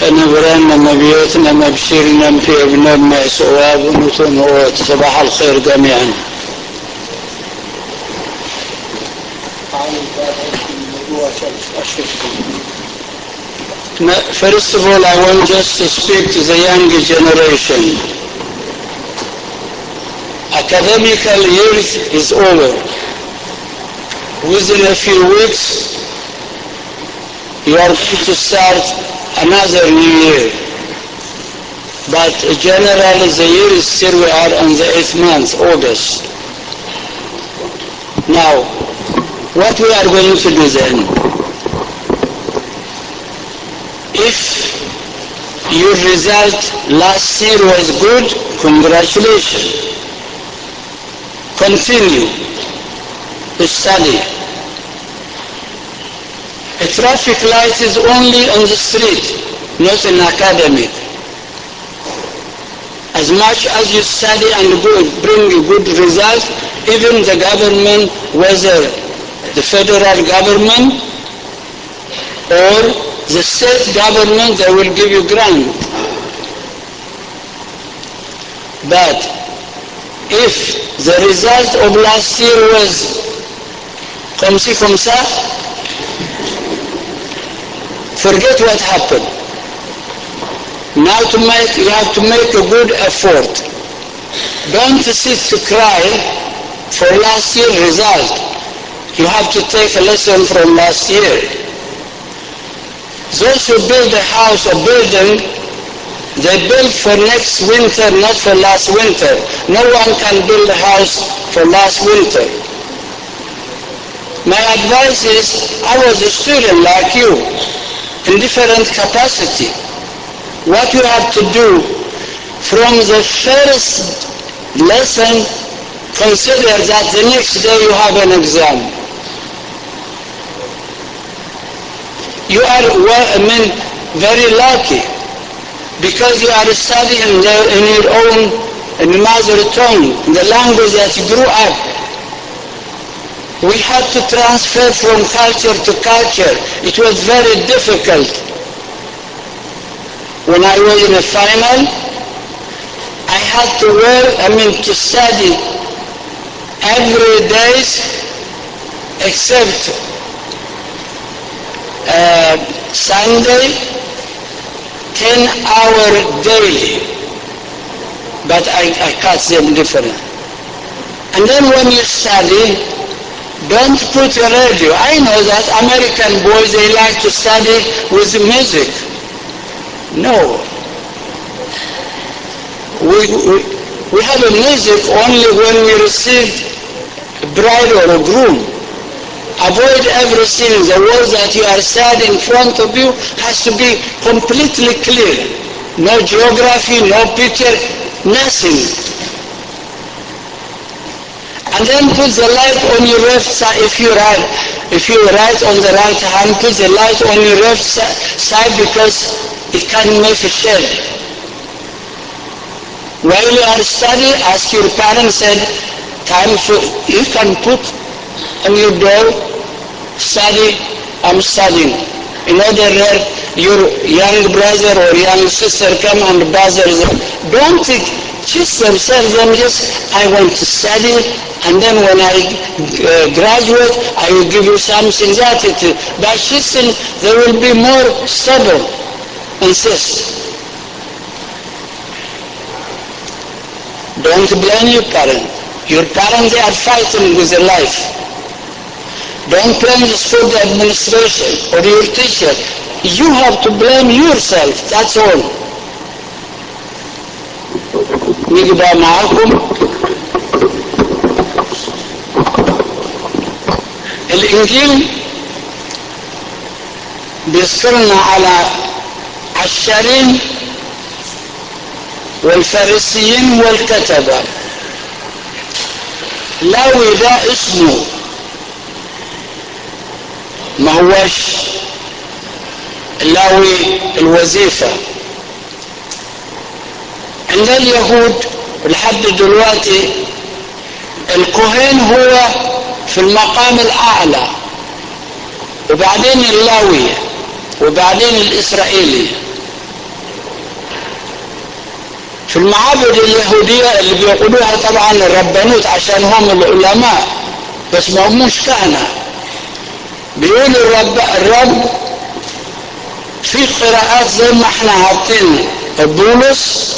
نبران مبيوتنا مبشرنا في ابن ما سواب نتون صباح الخير جميعا First of all, I want just to speak to the young generation. Academical year is over. Within a few weeks, you are going to start another new year. But generally the year is still we are on the eighth month, August. Now, what we are going to do then? If your result last year was good, congratulations. Continue to study. A traffic light is only on the street, not an academic. As much as you study and good, bring a good result, even the government, whether the federal government or the state government, they will give you grant. But if the result of last year was comme ci, comme ça, forget what happened. Now to make, you have to make a good effort. Don't sit to cry for last year's result. You have to take a lesson from last year. Those who build a house or building, they build for next winter, not for last winter. No one can build a house for last winter. My advice is, I was a student like you, in different capacity. What you have to do from the first lesson, consider that the next day you have an exam. You are, I mean, very lucky because you are studying in your own in mother tongue, the language that you grew up. We had to transfer from culture to culture. It was very difficult. When I was in the final, I had to work, I mean, to study every day except uh, Sunday, 10 hour daily. But I, I cut them different. And then when you study, don't put a radio. I know that American boys, they like to study with music. No. We, we, we have a music only when we receive a bride or a groom. Avoid everything. The words that you are studying in front of you has to be completely clear. No geography, no picture, nothing. And then put the light on your left side. If you write, if you write on the right hand, put the light on your left side because it can make a shade. While you are studying, ask your parents, said, time for, you can put on your door, study, I'm studying. In order that your young brother or young sister come and bother them. Don't just themselves them just, I want to study, and then when I uh, graduate, I will give you something that it, by system, they will be more stubborn, insist. Don't blame your parent. Your parents, they are fighting with their life. Don't blame the school administration or your teacher. You have to blame yourself. That's all. نيجي بقى معاكم الانجيل بيذكرنا على عشارين والفارسيين والكتبة لاوي ده اسمه ما هوش لاوي الوظيفة عند اليهود لحد دلوقتي الكهين هو في المقام الأعلى وبعدين اللاوي وبعدين الإسرائيلي في المعابد اليهودية اللي بيقولوها طبعا الربانوت عشان هم العلماء بس ما هموش كهنة بيقولوا الرب الرب في قراءات زي ما احنا عارفين بولس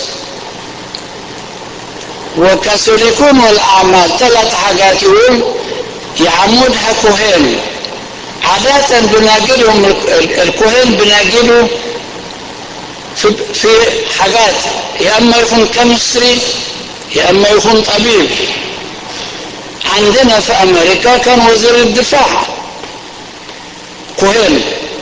وكاثوليكون والاعمال ثلاث حاجات يقول يعمودها كهين عادة بناجلهم الكهين بناجله في, في حاجات يا اما يكون كيمستري يا اما يكون طبيب عندنا في امريكا كان وزير الدفاع كهين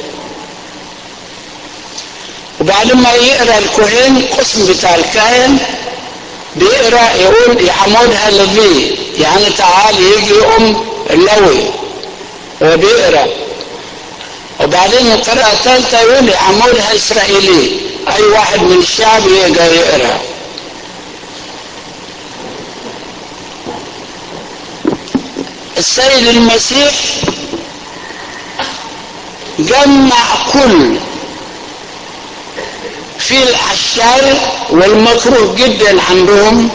وبعد ما يقرا الكهين قسم بتاع الكاهن بيقرا يقول يعمودها لفي يعني تعال يجي ام اللوي هو بيقرا وبعدين القراءة الثالثة يقول يعمودها اسرائيلي اي واحد من الشعب يقدر يقرا السيد المسيح جمع كل في العشار والمكروه جدا عندهم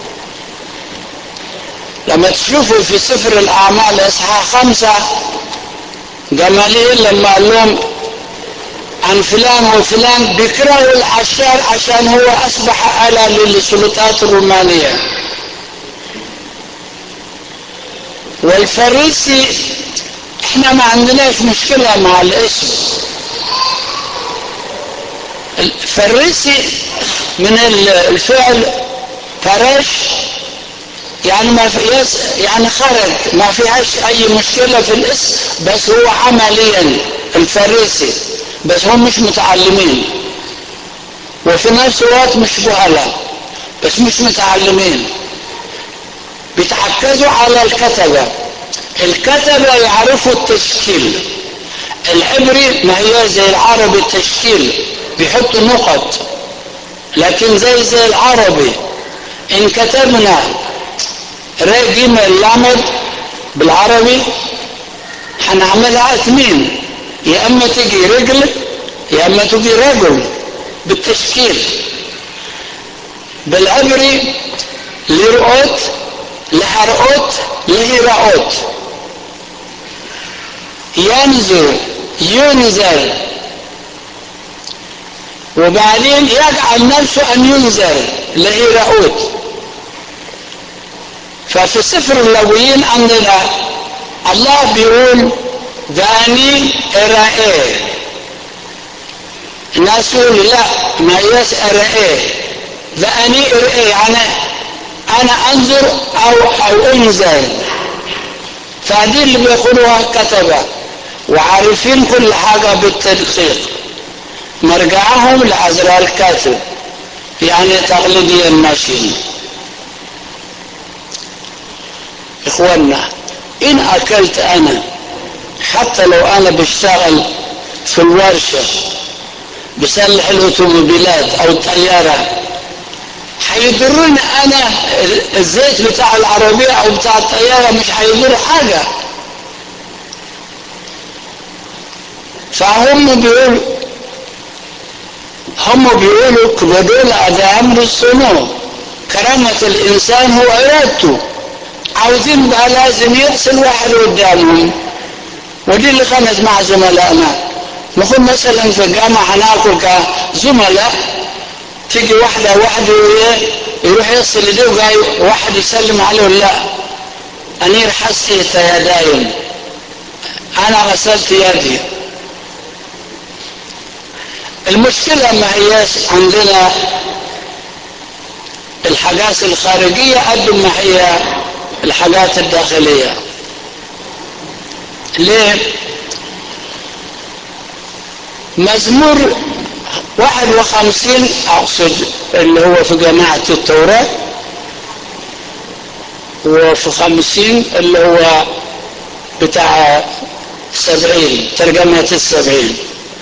لما تشوفوا في سفر الأعمال إصحاح خمسة جماليل لما قال لهم عن فلان وفلان بيكرهوا العشار عشان هو أصبح آلة للسلطات الرومانية والفريسي احنا ما عندناش مشكلة مع الاسم الفريسي من الفعل فرش يعني ما في يعني خرج ما فيهاش اي مشكله في الاسم بس هو عمليا الفريسي بس هم مش متعلمين وفي نفس الوقت مش جهلاء بس مش متعلمين بيتعكزوا على الكتبة الكتبة يعرفوا التشكيل العبري ما هي زي العربي التشكيل بيحطوا نقط لكن زي زي العربي ان كتبنا ر ج لامد بالعربي هنعملها اثنين يا اما تجي رجل يا اما تجي رجل بالتشكيل بالعبري لرؤوت لهرؤوت لهرؤوت ينزل ينزل وبعدين يجعل نفسه ان ينزل لهرؤوت ففي سفر اللويين عندنا الله بيقول داني ارائي الناس يقول لا ما يس ارائي داني ارائي يعني انا انظر او او انزل فهذه اللي بيقولوها كتبة وعارفين كل حاجة بالتدقيق مرجعهم لعزراء الكاتب يعني تقليديا ماشيين اخوانا ان اكلت انا حتى لو انا بشتغل في الورشة بسلح الاوتوموبيلات او الطيارة هيضرني انا الزيت بتاع العربية او بتاع الطيارة مش هيضر حاجة فهم بيقولوا هم بيقولوا كبدول هذا امر الصنوع كرامة الانسان هو ارادته عاوزين بقى لازم يرسل واحد قدامهم ودي اللي كانت مع زملائنا نقول مثلا في الجامعة هناكل كزملاء تيجي واحدة واحدة يروح يغسل ايديه وجاي واحد يسلم عليه لا أنير حسيت يا دايم أنا غسلت يدي المشكلة ما هياش عندنا الحاجات الخارجية قد ما هي الحاجات الداخلية ليه مزمور واحد وخمسين أقصد اللي هو في جماعة التوراة وفي خمسين اللي هو بتاع سبعين ترجمة السبعين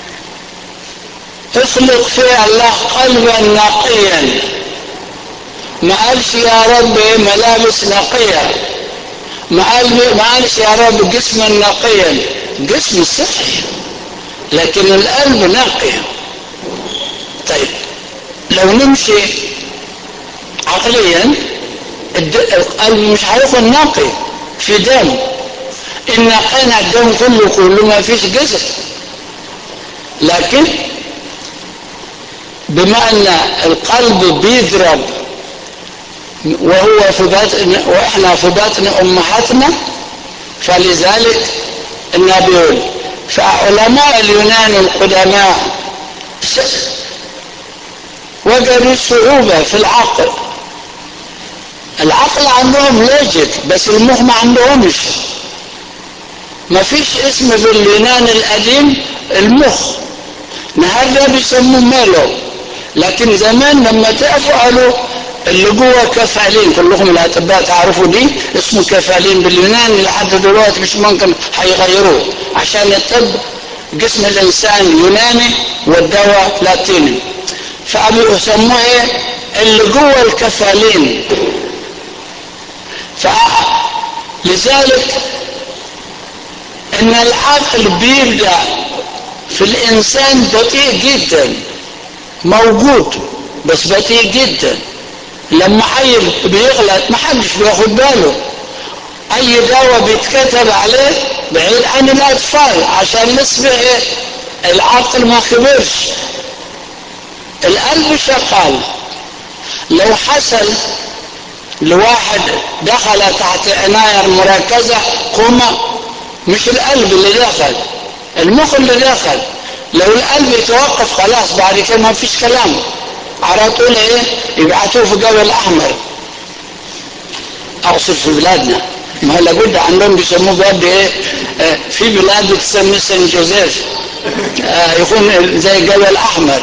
اخلق في الله قلبا نقيا ما قالش يا رب ملابس نقية ما قال ما قالش يا رب جسما نقيا جسم صحي لكن القلب نقي طيب لو نمشي عقليا القلب مش هيكون نقي في دم ان نقينا الدم كله كله ما فيش جسد لكن بما ان القلب بيضرب وهو في بطن واحنا في بطن امهاتنا فلذلك النبي يقول فعلماء اليونان القدماء وجدوا صعوبة في العقل العقل عندهم لوجيك بس المخ ما عندهمش ما فيش اسم في اليونان القديم المخ النهارده بيسموه ميلو لكن زمان لما تعرفوا قالوا اللي جوه كفالين كلكم الاطباء تعرفوا دي اسمه كفالين باليوناني لحد دلوقتي مش ممكن هيغيروه عشان الطب جسم الانسان يوناني والدواء لاتيني فسموه ايه اللي جوه الكفالين فلذلك ان العقل بيبدا في الانسان بطيء جدا موجود بس بطيء جدا لما عيل بيغلط ما حدش بياخد باله اي دواء بيتكتب عليه بعيد عن الاطفال عشان نسبة ايه العقل ما كبرش القلب شغال لو حصل لواحد دخل تحت عناية مركزة كوما مش القلب اللي دخل المخ اللي دخل لو القلب يتوقف خلاص بعد كده ما فيش كلام على طول ايه يبعتوه في جبل احمر اقصد في بلادنا ما هو لابد عندهم بيسموه بلاد ايه آه في بلاد بتسمى سان جوزيف آه يكون زي جبل احمر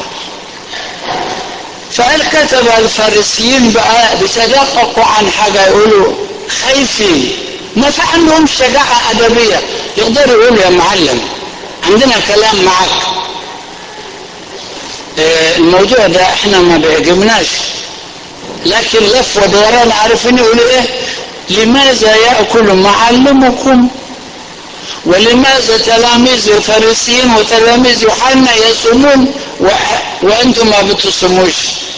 فالكتب الفارسيين بقى بيتدققوا عن حاجه يقولوا خايفين ما في عندهم شجاعه ادبيه يقدروا يقولوا يا معلم عندنا كلام معك الموضوع ده احنا ما بيعجبناش لكن لف ودوران عارفين يقولوا ايه لماذا يأكل معلمكم ولماذا تلاميذ الفارسيين وتلاميذ يوحنا يصومون و... وانتم ما بتصوموش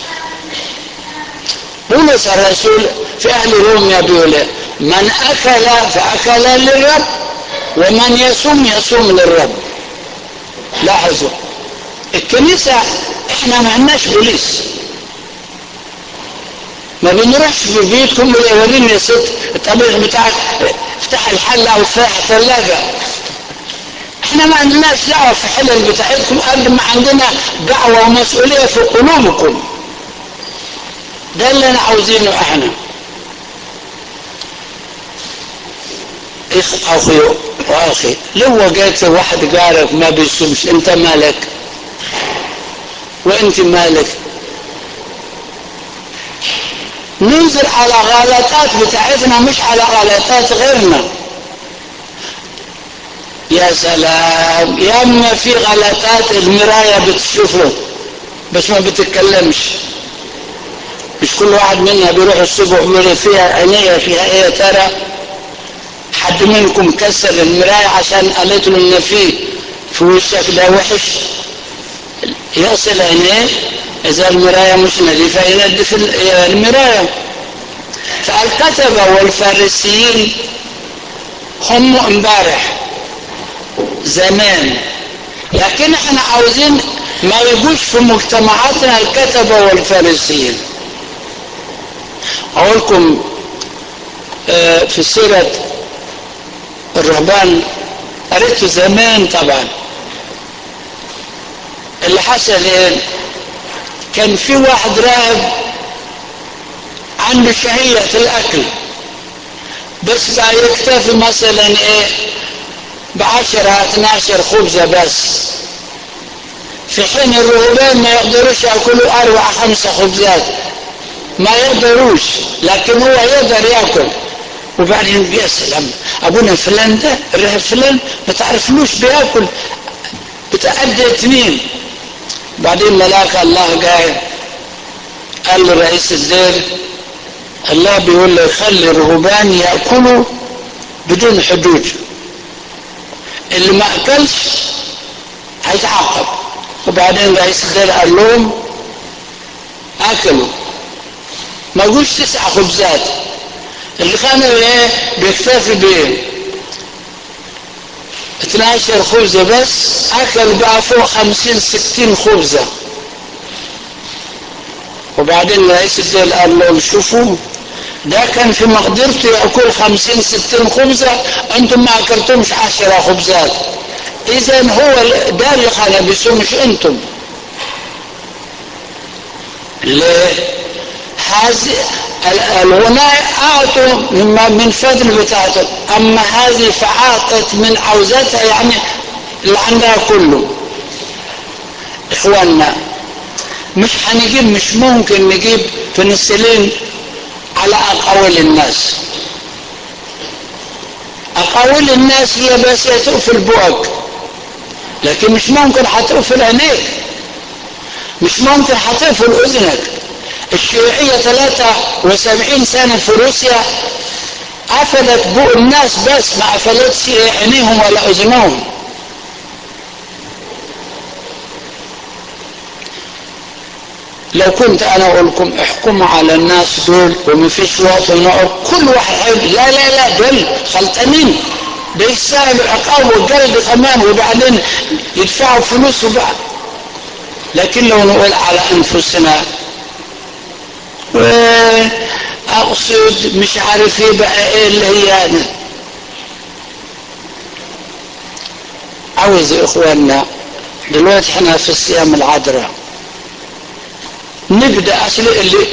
بولس الرسول في اهل روميا بيقول من اكل فاكل للرب ومن يصوم يصوم للرب لاحظوا الكنيسة احنا ما عندناش بوليس ما بنروحش في بيتكم وريني يا ست الطبيخ بتاعك افتح الحلة او افتح الثلاجة احنا ما عندناش دعوة في الحلل بتاعتكم قد ما عندنا دعوة ومسؤولية في قلوبكم ده اللي انا عاوزينه احنا اخي واخي لو وجدت واحد جارك ما بيصومش انت مالك وانت مالك ننزل على غلطات بتاعتنا مش على غلطات غيرنا يا سلام يا اما في غلطات المراية بتشوفه بس ما بتتكلمش مش كل واحد منا بيروح الصبح بيقول فيها عينيا فيها ايه ترى حد منكم كسر المراية عشان قالت له ان في في وشك ده وحش يغسل عينيه اذا المراية مش نظيفة ينظف المراية فالكتبة والفارسيين هم امبارح زمان لكن احنا عاوزين ما يجوش في مجتمعاتنا الكتبة والفارسيين اقول لكم اه في سيرة الرهبان قريته زمان طبعا اللي حصل ايه كان في واحد راهب عنده شهية الاكل بس بقى يكتفي مثلا ايه بعشرة اتناشر خبزة بس في حين الرهبان ما يقدروش ياكلوا اربع خمسة خبزات ما يقدروش لكن هو يقدر ياكل وبعدين يا سلام ابونا فلان ده الراهب فلان ما تعرفلوش بياكل بتأدي اثنين بعدين ملاك الله جاي قال لرئيس الدير الله بيقول له خلي الرهبان ياكلوا بدون حدود اللي ما اكلش هيتعاقب وبعدين رئيس الدير قال لهم اكلوا ما يقولش تسع خبزات اللي كان ايه بيكتفي ب 12 خبزة بس أكل بقى فوق 50 60 خبزة وبعدين رئيس الدول قال لهم شوفوا ده كان في مقدرته يأكل 50 60 خبزة أنتم ما أكلتمش 10 خبزات إذا هو ده اللي كان بيسوي مش أنتم ليه؟ هذه الغناء أعطوا مما من فضل بتاعته أما هذه فعاطت من عوزتها يعني اللي عندها كله إخواننا مش هنجيب مش ممكن نجيب بنسلين على أقاويل الناس أقاويل الناس هي بس تقفل بوقك لكن مش ممكن هتقفل عينيك مش ممكن هتقفل أذنك الشيوعية 73 سنة في روسيا قفلت بوق الناس بس ما قفلتش عينيهم ولا أذنهم لو كنت انا اقول لكم احكموا على الناس دول وما فيش وقت ونقعد كل واحد لا لا لا دول خلطانين بيستاهلوا العقاب والجلد كمان وبعدين يدفعوا فلوس وبعد لكن لو نقول على انفسنا اقصد مش عارف ايه بقى ايه اللي هي عاوز اخواننا دلوقتي احنا في الصيام العذراء نبدا اصل اللي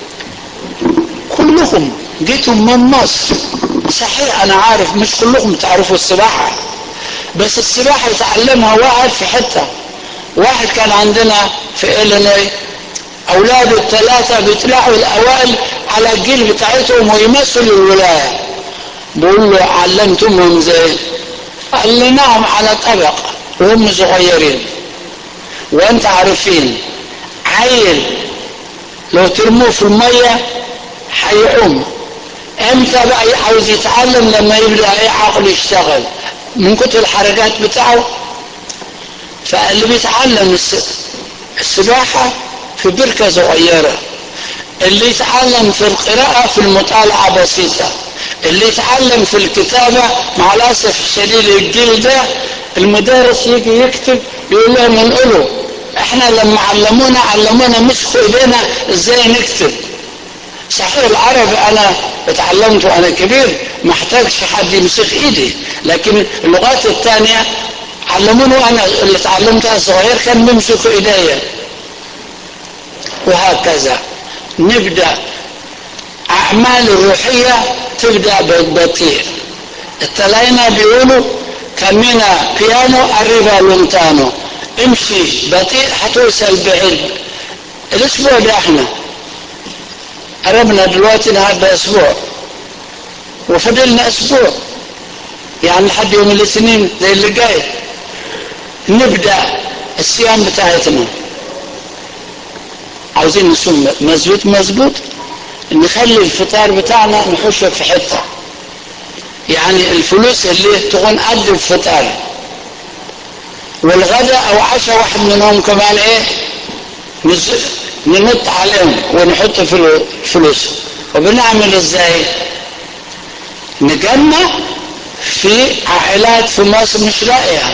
كلكم جيتم من مصر صحيح انا عارف مش كلكم تعرفوا السباحه بس السباحه يتعلمها واحد في حته واحد كان عندنا في إلينوي أولاده الثلاثة بيطلعوا الأوائل على الجيل بتاعتهم ويمثلوا الولاية بقول له علمتمهم زي علمناهم على طبق وهم صغيرين وانت عارفين عيل لو ترموه في المية هيعوم امتى بقى عاوز يتعلم لما يبدأ ايه عقله يشتغل من كتر الحركات بتاعه فاللي بيتعلم السباحة في بركة صغيرة اللي يتعلم في القراءة في المطالعة بسيطة اللي يتعلم في الكتابة مع الأسف الشديد الجيل ده المدرس يجي يكتب يقول لهم انقلوا احنا لما علمونا علمونا مسكوا ايدينا ازاي نكتب صحيح العربي انا اتعلمت وانا كبير ما احتاجش حد يمسك ايدي لكن اللغات الثانيه علموني وانا اللي اتعلمتها صغير كان بيمسكوا ايديا وهكذا نبدا اعمال الروحيه تبدا ببطيء التلاينة بيقولوا كمينا بيانو arriva lontano امشي بطيء هتوصل بعيد الاسبوع ده احنا قربنا دلوقتي النهارده اسبوع وفضلنا اسبوع يعني لحد يوم الاثنين زي اللي جاي نبدا الصيام بتاعتنا عاوزين نصوم مظبوط مظبوط نخلي الفطار بتاعنا نحشه في حته يعني الفلوس اللي تكون قد الفطار والغداء او عشاء واحد منهم كمان ايه ننط عليهم ونحط في الفلوس وبنعمل ازاي نجمع في عائلات في مصر مش لاقيه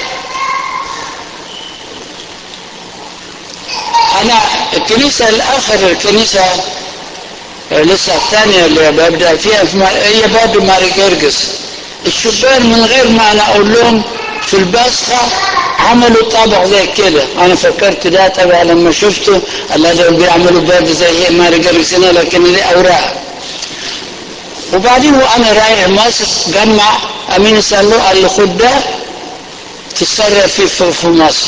انا الكنيسة الاخر الكنيسة لسه الثانية اللي ببدأ فيها في هي باب ماري جرجس الشبان من غير ما انا اقول لهم في الباسخة عملوا طابع زي كده انا فكرت ده طبعا لما شفته الله بيعملوا باب زي ماري جرجس هنا لكن دي اوراق وبعدين وانا رايح مصر جمع امين سالو قال لي خد ده تتصرف فيه في مصر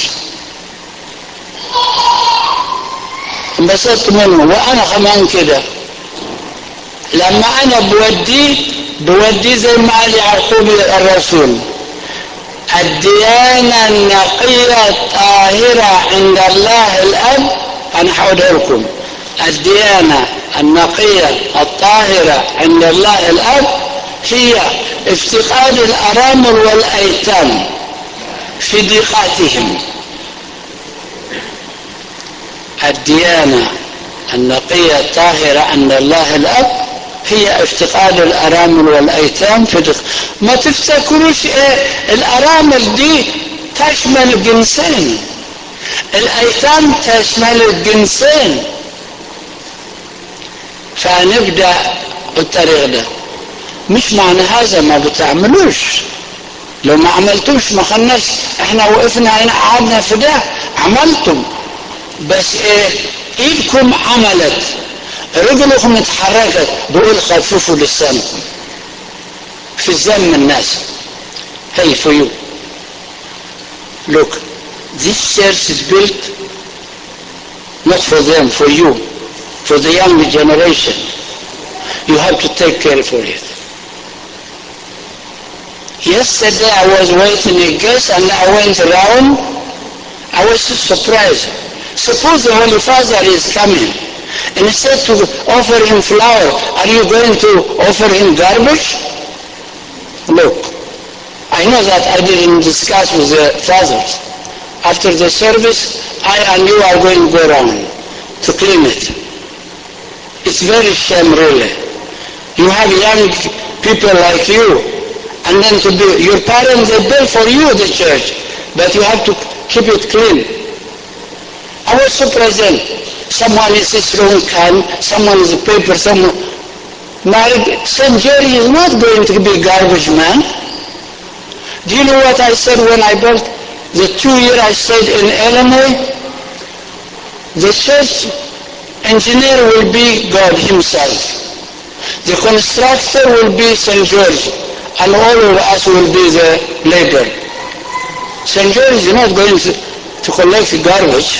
انبسطت منه وانا كمان كده لما انا بوديه بوديه زي ما قال يعقوب الرسول الديانة النقية الطاهرة عند الله الأب أنا هقولها لكم الديانة النقية الطاهرة عند الله الأب هي افتقاد الأرامل والأيتام في ضيقاتهم الديانة النقية الطاهرة عند الله الأب هي افتقاد الأرامل والأيتام في دخ... ما تفتكروش إيه الأرامل دي تشمل جنسين الأيتام تشمل الجنسين فنبدأ بالطريق ده مش معنى هذا ما بتعملوش لو ما عملتوش ما خلناش احنا وقفنا هنا قعدنا في ده عملتم بس ايه ايدكم عملت رجلكم اتحركت بقول خففوا لسانكم في الذم الناس hey for you look this church is built not for them for you for the young generation you have to take care for it yesterday I was waiting a guest and I went around I was surprised suppose the Holy Father is coming instead to offer him flour, are you going to offer him garbage? Look, I know that I didn't discuss with the fathers. After the service, I and you are going to go around to clean it. It's very shame, really. You have young people like you, and then to be your parents they build for you the church, but you have to keep it clean. I was so present someone is throwing can, someone is a paper, someone. Married, St. Jerry is not going to be garbage man. Do you know what I said when I built the two year I stayed in Illinois? The church engineer will be God himself. The constructor will be St. George, and all of us will be the labor. St. George is not going to, to collect the garbage.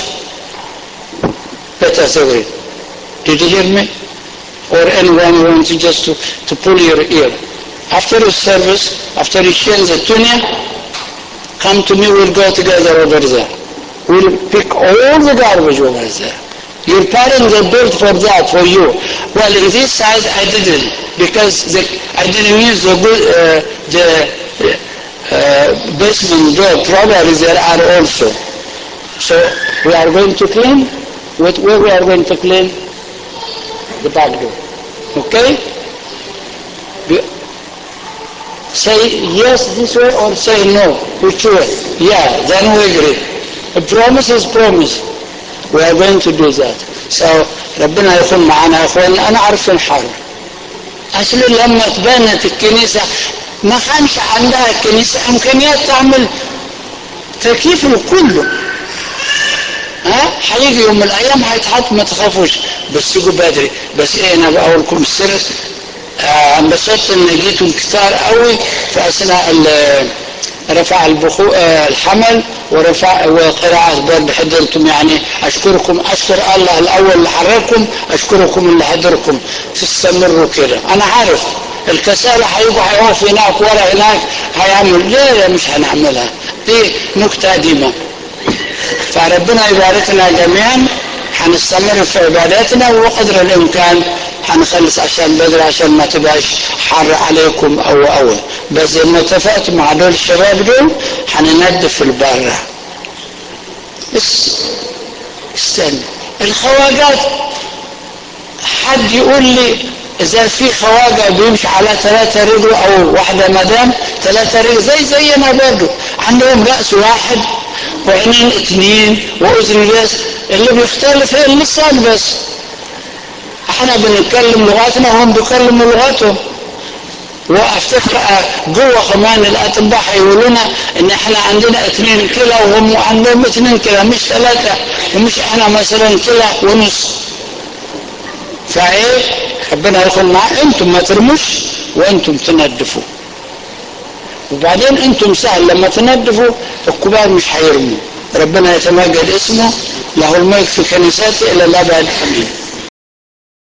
better say Did you hear me? Or anyone who wants just to, to pull your ear. After the service, after you change the tunia, come to me, we'll go together over there. We'll pick all the garbage over there. Your parents, they built for that, for you. Well, in this side, I didn't, because the, I didn't use the, good, uh, the uh, basement door. Probably there are also. So we are going to clean with where we are going to clean the back door. Okay? Be- say yes this way or say no, which way? Yeah, then we agree. A promise is promise. We are going to do that. So ربنا يكون معنا يا اخوان انا عارف الحرب اصل لما تبنت الكنيسه ما كانش عندها الكنيسه امكانيات تعمل تكييف كله ها هيجي يوم من الايام هيتحط ما تخافوش بس يجوا بدري بس ايه انا بقول لكم السر آه انبسطت ان جيتوا كتار قوي في اثناء رفع البخو آه الحمل ورفع وقراءة برد حضرتم يعني أشكركم أشكر الله الأول اللي حرككم أشكركم اللي حضركم تستمروا كده أنا عارف الكسالة هيجوا هيقف هناك ورا هناك هيعمل لا لا مش هنعملها دي نكتة قديمة فربنا يباركنا جميعا هنستمر في عباداتنا وقدر الامكان هنخلص عشان بدري عشان ما تبقاش حر عليكم او او بس زي ما اتفقت مع دول الشباب دول هننظف البرة بس استنى الخواجات حد يقول لي اذا في خواجه بيمشي على ثلاثة رجل او واحدة مدام ثلاثة رجل زي زينا برضه عندهم رأس واحد وعينين اثنين واذن بس اللي بيختلف هي اللسان بس احنا بنتكلم لغتنا وهم بيكلموا لغتهم وافتكر جوه كمان الاطباء هيقولوا ان احنا عندنا اثنين كلى وهم عندهم اثنين كلى مش ثلاثه ومش احنا مثلا كلى ونص فايه ربنا يكون معاه انتم ما ترموش وانتم تندفوا وبعدين انتم سهل لما تندفوا الكبار مش هيرموا ربنا يتمجد اسمه له الملك في كنيسته الى الابد امين